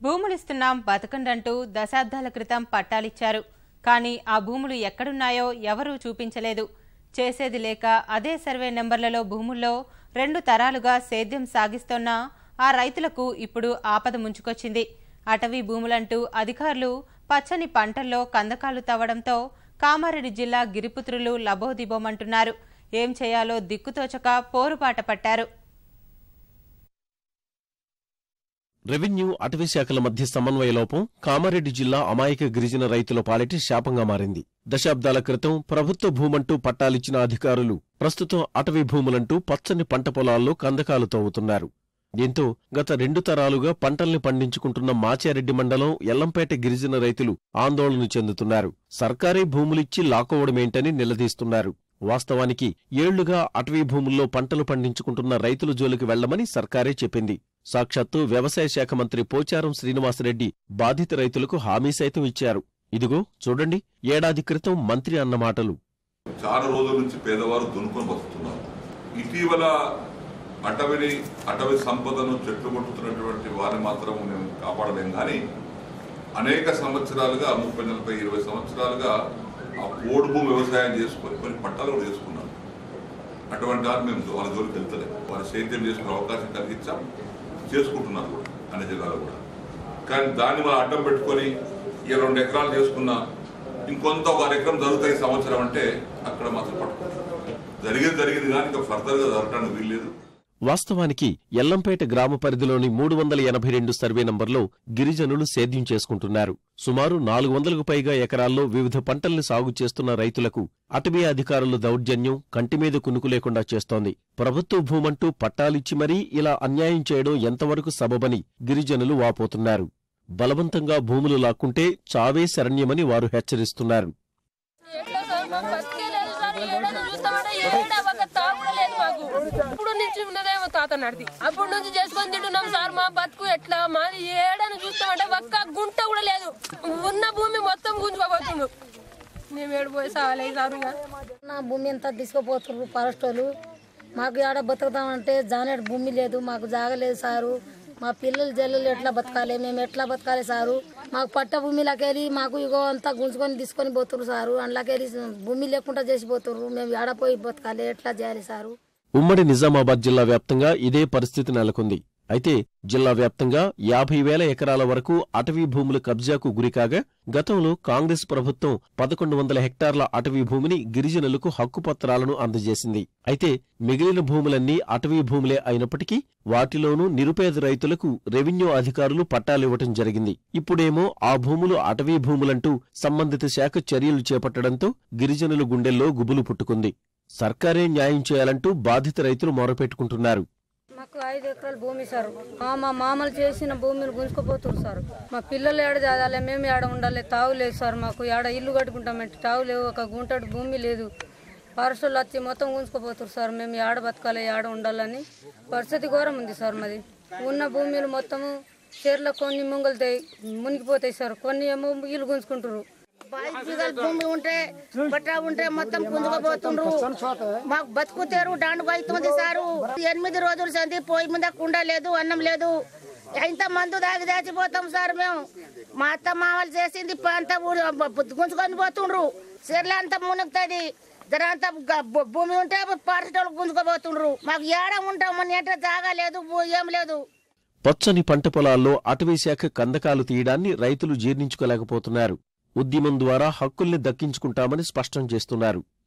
భూములిస్తున్నాం బతకండంటూ దశాబ్దాల క్రితం పట్టాలిచ్చారు కానీ ఆ భూములు ఎక్కడున్నాయో ఎవరూ చూపించలేదు చేసేది లేక అదే సర్వే నెంబర్లలో భూముల్లో రెండు తరాలుగా సేద్యం సాగిస్తోన్న ఆ రైతులకు ఇప్పుడు ఆపద ముంచుకొచ్చింది అటవీ భూములంటూ అధికారులు పచ్చని పంటల్లో కందకాలు తవ్వడంతో కామారెడ్డి జిల్లా గిరిపుత్రులు లబోదిబోమంటున్నారు ఏం చేయాలో దిక్కుతోచక పోరుపాట పట్టారు రెవెన్యూ అటవీ శాఖల మధ్య సమన్వయ లోపం కామారెడ్డి జిల్లా అమాయక గిరిజన రైతుల పాలిటి శాపంగా మారింది దశాబ్దాల క్రితం ప్రభుత్వ భూమంటూ పట్టాలిచ్చిన అధికారులు ప్రస్తుతం అటవీ భూములంటూ పచ్చని పంట పొలాల్లో కందకాలు తవ్వుతున్నారు దీంతో గత రెండు తరాలుగా పంటల్ని పండించుకుంటున్న మాచారెడ్డి మండలం ఎల్లంపేట గిరిజన రైతులు ఆందోళన చెందుతున్నారు సర్కారీ భూములిచ్చి లాక్కోవడమేంటని నిలదీస్తున్నారు వాస్తవానికి ఏళ్లుగా అటవీ భూముల్లో పంటలు పండించుకుంటున్న రైతుల జోలికి వెళ్లమని సర్కారే చెప్పింది సాక్షాత్తు వ్యవసాయ శాఖ మంత్రి పోచారం శ్రీనివాసరెడ్డి బాధిత రైతులకు హామీ సైతం ఇచ్చారు ఇదిగో చూడండి ఏడాది క్రితం మంత్రి అన్న మాటలు చాలా రోజుల నుంచి పేదవారు దున్నుకొని బతుకుతున్నారు ఇటీవల అటవిని అటవీ సంపదను చెట్లు కొట్టుతున్నటువంటి వారిని మాత్రం మేము కాపాడలేం కానీ అనేక సంవత్సరాలుగా ముప్పై నలభై ఇరవై సంవత్సరాలుగా ఆ పోడు భూమి వ్యవసాయం చేసుకొని కొన్ని పట్టాలు కూడా చేసుకున్నాం అటువంటి వారు మేము వాళ్ళ జోలికి వెళ్తలేం వారు సేద్యం చేసుకునే అవకాశం కలిగించాం చేసుకుంటున్నారు కూడా అన్ని జిల్లాలో కూడా కానీ దాన్ని మనం అడ్డం పెట్టుకొని ఈ రెండు ఎకరాలు చేసుకున్నా ఇంకొంత ఒక ఎకరం జరుగుతాయి ఈ సంవత్సరం అంటే అక్కడ మాత్రం పట్టుకుంటాం జరిగింది జరిగింది కానీ ఇంకా ఫర్దర్గా జరగడానికి వీల్లేదు వాస్తవానికి ఎల్లంపేట గ్రామ పరిధిలోని మూడు వందల ఎనభై రెండు సర్వే నంబర్లో గిరిజనులు సేద్యం చేసుకుంటున్నారు సుమారు నాలుగు వందలకు పైగా ఎకరాల్లో వివిధ పంటల్ని సాగు చేస్తున్న రైతులకు అటవీ అధికారుల దౌర్జన్యం కంటిమీద కునుకు లేకుండా చేస్తోంది ప్రభుత్వ భూమంటూ పట్టాలిచ్చి మరీ ఇలా అన్యాయం చేయడం ఎంతవరకు సబబని గిరిజనులు వాపోతున్నారు బలవంతంగా భూములు లాక్కుంటే చావే శరణ్యమని వారు హెచ్చరిస్తున్నారు ఎట్లా సార్ మాకు బతికే లేదు సార్ ఏడైనా చూస్తామంటే ఏడా ఒక తాగు కూడా లేదు మాకు ఇప్పుడు నుంచి ఉన్నదేమో తాత నడిది అప్పటి నుంచి చేసుకొని తింటున్నాం సార్ మా బతుకు ఎట్లా మాది ఏడైనా చూస్తామంటే ఒక్క గుంట కూడా లేదు ఉన్న భూమి మొత్తం గుంజుకోబోతుంది మేము ఏడిపోయి సాలే సార్ ఇక. నా భూమి అంతా తీసుకుపోతున్నారు ఫారెస్ట్ వాళ్ళు మాకు ఆడ బతుకుతామంటే జానేడు భూమి లేదు మాకు జాగలేదు సారు మా పిల్లలు జల్లలు ఎట్లా బతకాలి మేము ఎట్లా బతకాలి సారు మాకు పట్ట భూమిలోకెళ్ళి మాకు ఇగో అంతా గుంజుకొని తీసుకొని పోతున్నారు సారు అందులోకెళ్ళి భూమి లేకుండా చేసిపోతున్నారు మేము ఆడపోయి బతకాలి ఎట్లా చేయాలి సారు ఉమ్మడి నిజామాబాద్ జిల్లా వ్యాప్తంగా ఇదే పరిస్థితి నెలకొంది అయితే జిల్లా వ్యాప్తంగా యాభై వేల ఎకరాల వరకు అటవీ భూములు కబ్జాకు గురికాగా గతంలో కాంగ్రెస్ ప్రభుత్వం పదకొండు వందల హెక్టార్ల అటవీ భూమిని గిరిజనులకు హక్కుపత్రాలను అందజేసింది అయితే మిగిలిన భూములన్నీ అటవీ భూములే అయినప్పటికీ వాటిలోనూ నిరుపేద రైతులకు రెవెన్యూ అధికారులు పట్టాలివ్వటం జరిగింది ఇప్పుడేమో ఆ భూములు అటవీ భూములంటూ సంబంధిత శాఖ చర్యలు చేపట్టడంతో గిరిజనుల గుండెల్లో గుబులు పుట్టుకుంది సర్కారే న్యాయం చేయాలంటూ బాధిత రైతులు మొరపెట్టుకుంటున్నారు మాకు ఐదు ఎకరాల భూమి సార్ ఆ, మా మామలు చేసిన భూమిని గుంజుకుపోతున్నారు సార్ మా పిల్లలు ఏడ చదాలి మేము ఏడ ఉండాలి తావు లేదు సార్ మాకు ఏడ ఇల్లు కట్టుకుంటామంటే తావు లేవు ఒక గుంటడు భూమి లేదు ఫారెస్ట్ వాళ్ళు వచ్చి మొత్తం గుంజుకుపోతారు సార్ మేము ఏడ బతకాలి ఏడ ఉండాలని పరిస్థితి ఘోరం ఉంది సార్ మాది ఉన్న భూమిలు మొత్తము చీరలో కొన్ని ముంగలుతాయి మునిగిపోతాయి సార్ కొన్ని ఏమో ఇల్లు గుంజుకుంటారు బాయిల భూమి ఉంటే పట్టా ఉంటే మొత్తం పుంజుకోబోతుండ్రు మాకు బతుకు తెరు డాండు అవుతుంది సారు ఎనిమిది రోజులు సంది పోయి మీద కుండ లేదు అన్నం లేదు ఎంత మందు దాగి దాచిపోతాం సార్ మేము మా అత్త మామలు చేసింది ప- అంతా ఊరు- బ- గుంజుకొని పోతుండ్రు చీరలు అంతా మునుగుతుంది జర అంతా గ- భూ- భూమి ఉంటే పారిటోళ్ళు గుంజుకోబోతుండ్రు మాకు ఏడ ఉంటాం మన ఎట్లా జాగా లేదు భూ- ఏం లేదు పచ్చని పంట పొలాల్లో అటవీ శాఖ కందకాలు తీయడాన్ని రైతులు జీర్ణించుకోలేకపోతున్నారు ఉద్యమం ద్వారా హక్కుల్ని దక్కించుకుంటామని స్పష్టం చేస్తున్నారు